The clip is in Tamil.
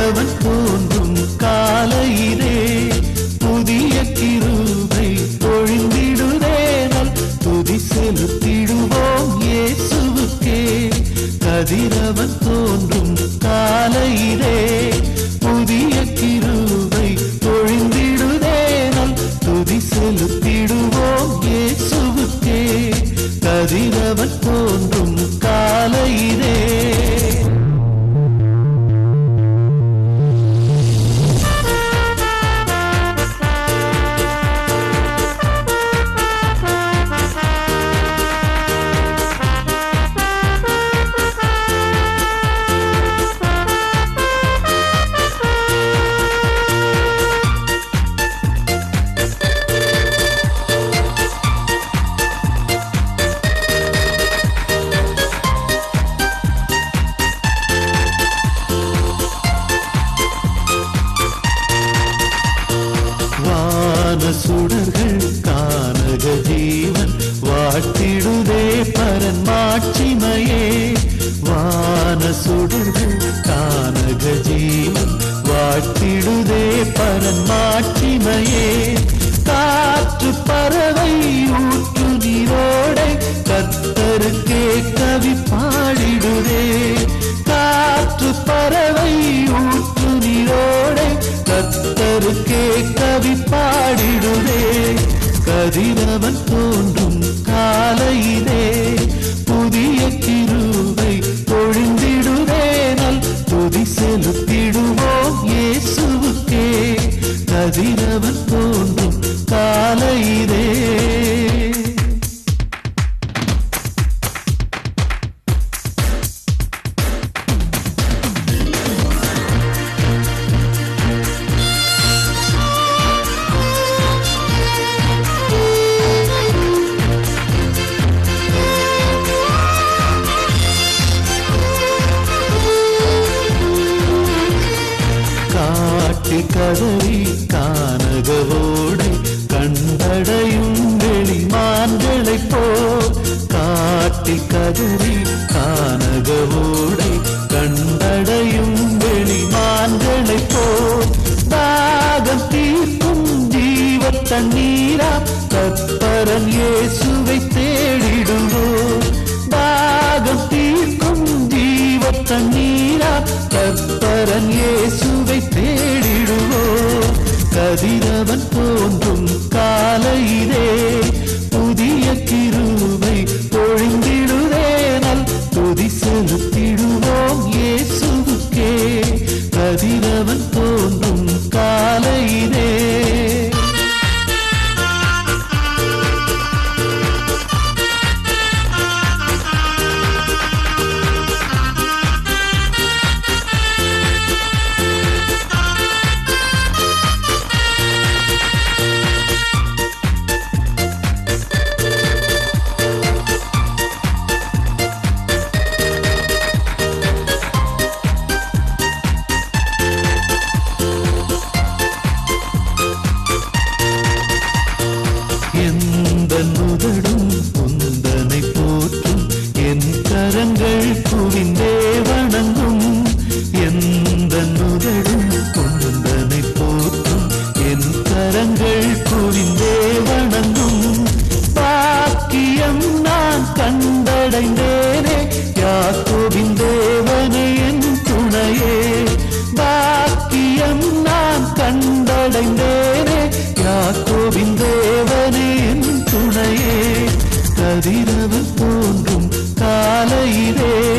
கதிரவன் தோன்றும் காலையிலே புதிய கிருபை பொழிந்திடுதேனல் துதி செலுத்திடுவோம் இயேசுவுக்கே கதிரவன் தோன்றும் காலையிலே புதிய கிருபை பொழிந்திடுதேனல் துதி செலுத்திடுவோம் இயேசுவுக்கே கதிரவன் தோன்றும் காலையிலே வான சுடர்கள் கானக ஜீவன் வாழ்த்திடுதே பரன் மாட்சிமையே வான சுடர்கள் கானக ஜீவன் வாழ்த்திடுதே பரன் மாட்சிமையே காற்று பறவை ஊற்று நீரோடை கத்தருக்கே கவி பாடிடுதே காற்று பறவை ஊற்று நீரோடை கத்தருக்கே கவி பாடிடுதே கதிரவன் தோன்றும் காலையிலே புதிய கிருவை பொழிந்திடுவே நல் துதி செலுத்திடுவோம் இயேசுவுக்கே கதிரவன் தோன்றும் காலையிலே காட்டி கதறி கானகவோடை கண்டடையும் வெளிமான்களைப் போ காட்டி கதறி கானகவோடை கண்டடையும் வெளிமான்களைப் போ தாகம் தீர்க்கும் ஜீவ தண்ணீரா கற்பரன் இயேசுவை தேடிடுவோம் தாகம் தீர்க்கும் ஜீவ தண்ணீரா கற்பரன் இயேசுவை தேடிடுவோம் கதிரவன் தோன்றும் காலையிலே புதிய கிருவை பொழிந்திடுதேனல் துதி செலுத்திடுவோம் இயேசுவுக்கே கதிரவன் தோன்றும் காலையிலே எந்த நுதடும் குந்தனை போற்றும் என் கரங்கள் குவிந்தே வணங்கும் எந்த நுதடும் குந்தனை போற்றும் என் கரங்கள் குவிந்தே வணங்கும் பாக்கியம் நான் கண்டடைந்தேனே யாக்கோபின் தேவனே என் துணையே பாக்கியம் நான் கண்டடைந்தேனே யாக்கோபின் தேவனே என் துணையே கதிரவன் தோன்றும் காலையிலே